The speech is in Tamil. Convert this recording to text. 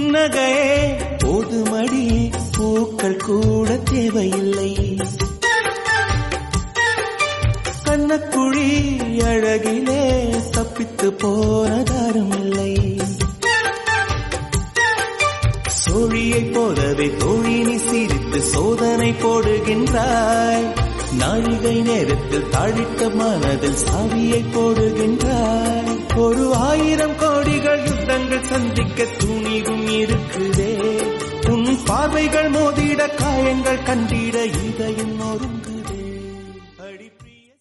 புன்னகையே போதுமடி பூக்கள் கூட தேவையில்லை கண்ணக்குழி அழகிலே தப்பித்து போனதாரும் இல்லை சோழியைப் போலவே தோழினி சிரித்து சோதனை போடுகின்றாய் நாழிகை நேரத்தில் தாழிட்ட மனதில் சாவியை போடுகின்றாய் ஒரு ஆயிரம் கோடிகள் யுத்தங்கள் சந்திக்க துணிவும் இருக்குதே உன் பார்வைகள் மோதிட காயங்கள் கண்டிட